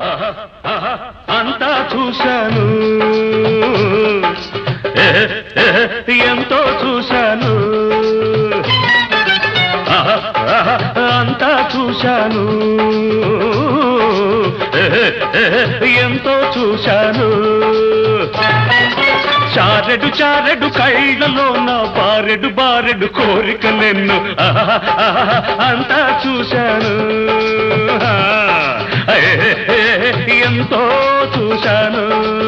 ఆహా, ఆహా, అంతా చూశాను ఏ, ఏ, ఎంతో చూశాను ఆహా, ఆహా, అంతా చూశాను ఏ, ఏ, ఎంతో చూశాను చారెడు చారెడు కళ్ళలోన బారెడు బారెడు కోరికలెన్ను ఆహా, ఆహా, అంతా చూశాను ఆ, ఏ, ఏ, ఎంతో చూశాను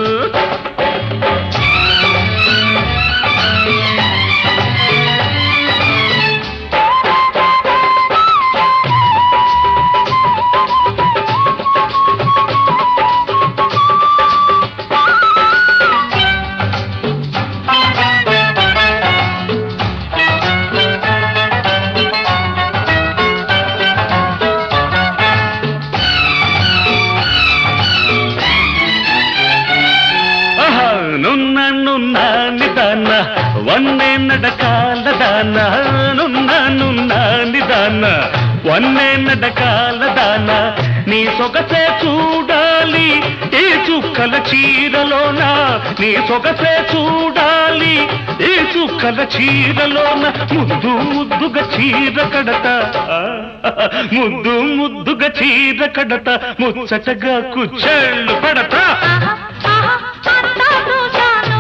ఆహా, నున్న నున్న నిదాన వన్నే నడకాల దాన నున్న నున్న నిదాన వన్నే నడకాల దాన నీ సొగసే చూడాలి ఈ చుక్కల చీరలోన నీ సొగసే చూడాలి ఈ చుక్కల చీరలోన ముద్దు ముద్దుగా చీర కడత ఆ, ముద్దు ముద్దుగా చీర కడత ముచ్చటగా కుచ్చెళ్ళు పడతా ఆహా, ఆహా, అంతా చూశాను.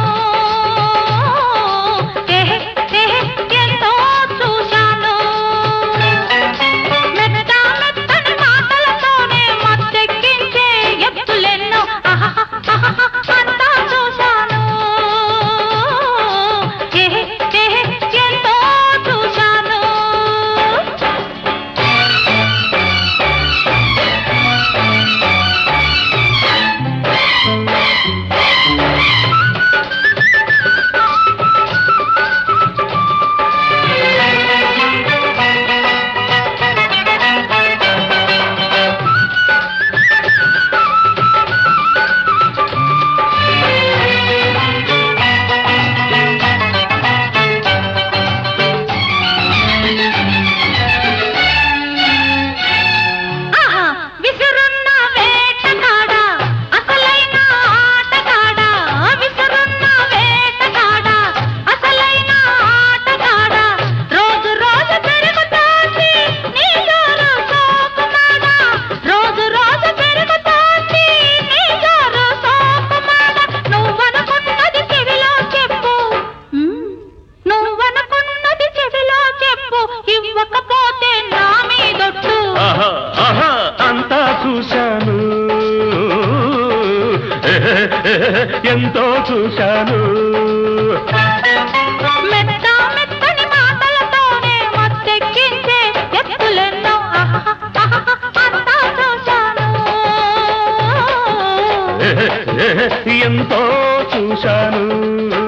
ఏహే, ఏహే, ఎంతో చూశాను. మెత్త మెత్తని మాటలతోనే మత్తెక్కించే ఎత్తులెన్నో. ఆహా, ఆహా, అంతా చూశాను. ఏహే, ఏహే, ఎంతో చూశాను. ఆహా విసురున్న వేటగాడ అసలైన ఆటగాడ విసురున్న వేటగాడ అసలైన ఆటగాడ రోజు రోజు పెరుగుతోంది నీ జోరు సోకుమాడ రోజు రోజు పెరుగుతోంది నీ జోరు సోకుమాడ నువ్వనుకున్నది చెవిలో చెప్పు ఉమ్, నువ్వనుకున్నది చెవిలో చెప్పు ఇవ్వకపోతే నా మీదొట్టు ఆహా, ఆహా, అంతా చూశాను ఎంతో చూశాను మెత్త మెత్తని మాటలతోనే మత్తెక్కించే ఎత్తులెన్నో ఆహా, ఆహా, అంతా చూశాను ఎంతో చూశాను